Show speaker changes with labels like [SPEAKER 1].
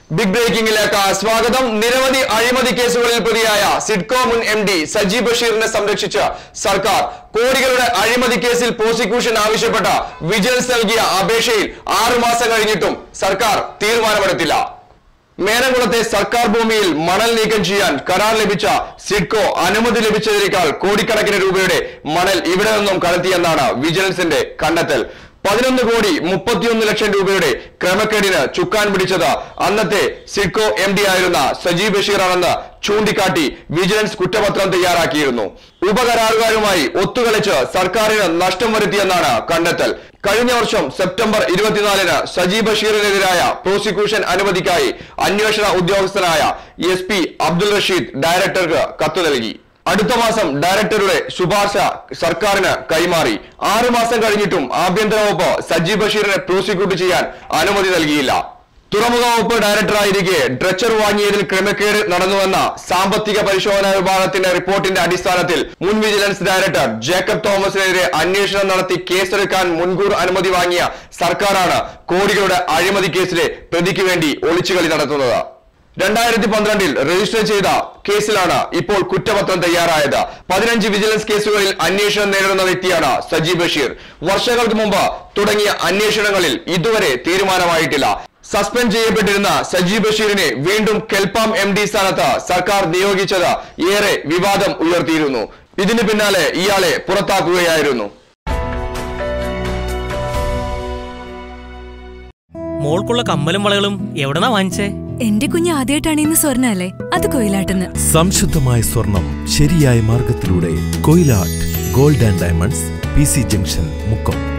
[SPEAKER 1] big ബ്രേക്കിംഗിലേക്ക് സ്വാഗതം നിരവധി അഴിമതി കേസുകളിൽ പ്രതിയായ സിഡ്കോ മുൻ എം ഡി സജി ബഷീറിനെ സംരക്ഷിച്ച സർക്കാർ കോടികളുടെ അഴിമതി കേസിൽ പ്രോസിക്യൂഷൻ ആവശ്യപ്പെട്ട വിജിലൻസ് നൽകിയ അപേക്ഷയിൽ ആറു മാസം കഴിഞ്ഞിട്ടും സർക്കാർ തീരുമാനമെടുത്തില്ല മേനകുളത്തെ സർക്കാർ ഭൂമിയിൽ മണൽ നീക്കം ചെയ്യാൻ കരാർ ലഭിച്ച സിഡ്കോ അനുമതി ലഭിച്ചതിനേക്കാൾ കോടിക്കണക്കിന് രൂപയുടെ മണൽ ഇവിടെ നിന്നും കടത്തിയെന്നാണ് വിജിലൻസിന്റെ കണ്ടെത്തൽ പതിനൊന്ന് കോടി മുപ്പത്തിയൊന്ന് ലക്ഷം രൂപയുടെ ക്രമക്കേടിന് ചുക്കാൻ പിടിച്ചത് അന്നത്തെ സിഡ്കോ എം ഡി ആയിരുന്ന സജീവ് ബഷീറാണെന്ന് ചൂണ്ടിക്കാട്ടി വിജിലൻസ് കുറ്റപത്രം തയ്യാറാക്കിയിരുന്നു ഉപകരാറുകാരുമായി ഒത്തുകളിച്ച് സർക്കാരിന് നഷ്ടം വരുത്തിയെന്നാണ് കണ്ടെത്തൽ കഴിഞ്ഞ വർഷം സെപ്റ്റംബർ ഇരുപത്തിനാലിന് സജീവ് ബഷീറിനെതിരായ പ്രോസിക്യൂഷൻ അനുമതിക്കായി അന്വേഷണ ഉദ്യോഗസ്ഥനായ എസ് പി അബ്ദുൾ റഷീദ് ഡയറക്ടർക്ക് കത്ത് നൽകി അടുത്ത മാസം ഡയറക്ടറുടെ ശുപാർശ സർക്കാരിന് കൈമാറി ആറു മാസം കഴിഞ്ഞിട്ടും ആഭ്യന്തര വകുപ്പ് സജീവ് ബഷീറിനെ പ്രോസിക്യൂട്ട് ചെയ്യാൻ അനുമതി നൽകിയില്ല തുറമുഖ വകുപ്പ് ഡയറക്ടറായിരിക്കെ ഡ്രച്ചർ വാങ്ങിയതിൽ ക്രമക്കേട് നടന്നുവെന്ന സാമ്പത്തിക പരിശോധനാ വിഭാഗത്തിന്റെ റിപ്പോർട്ടിന്റെ അടിസ്ഥാനത്തിൽ മുൻ വിജിലൻസ് ഡയറക്ടർ ജേക്കബ് തോമസിനെതിരെ അന്വേഷണം നടത്തി കേസെടുക്കാൻ മുൻകൂർ അനുമതി വാങ്ങിയ സർക്കാരാണ് കോടികളുടെ അഴിമതി കേസിലെ പ്രതിക്ക് വേണ്ടി ഒളിച്ചുകളി നടത്തുന്നത് രണ്ടായിരത്തി പന്ത്രണ്ടിൽ രജിസ്റ്റർ ചെയ്ത കേസിലാണ് ഇപ്പോൾ കുറ്റപത്രം തയ്യാറായത് പതിനഞ്ച് വിജിലൻസ് കേസുകളിൽ അന്വേഷണം നേരിടുന്ന വ്യക്തിയാണ് സജീവ് ബഷീർ വർഷങ്ങൾക്ക് മുമ്പ് തുടങ്ങിയ അന്വേഷണങ്ങളിൽ ഇതുവരെ തീരുമാനമായിട്ടില്ല സസ്പെൻഡ് ചെയ്യപ്പെട്ടിരുന്ന സജീവ് ബഷീറിനെ വീണ്ടും കെൽപ്പാം എം ഡി സ്ഥാനത്ത് സർക്കാർ നിയോഗിച്ചത് ഏറെ വിവാദം ഉയർത്തിയിരുന്നു ഇതിന് പിന്നാലെ ഇയാളെ പുറത്താക്കുകയായിരുന്നു
[SPEAKER 2] മോൾക്കുള്ള കമ്മലും വളകളും എവിടെന്നാ വാങ്ങിച്ചേ
[SPEAKER 3] എന്റെ കുഞ്ഞ് ആദ്യമായിട്ടാണ് ഇന്ന് സ്വർണ്ണ അല്ലേ അത് കൊയിലാട്ടെന്ന്
[SPEAKER 4] സംശുദ്ധമായ സ്വർണം ശരിയായ മാർഗത്തിലൂടെ Koyilatt gold and diamonds P C junction Mukkam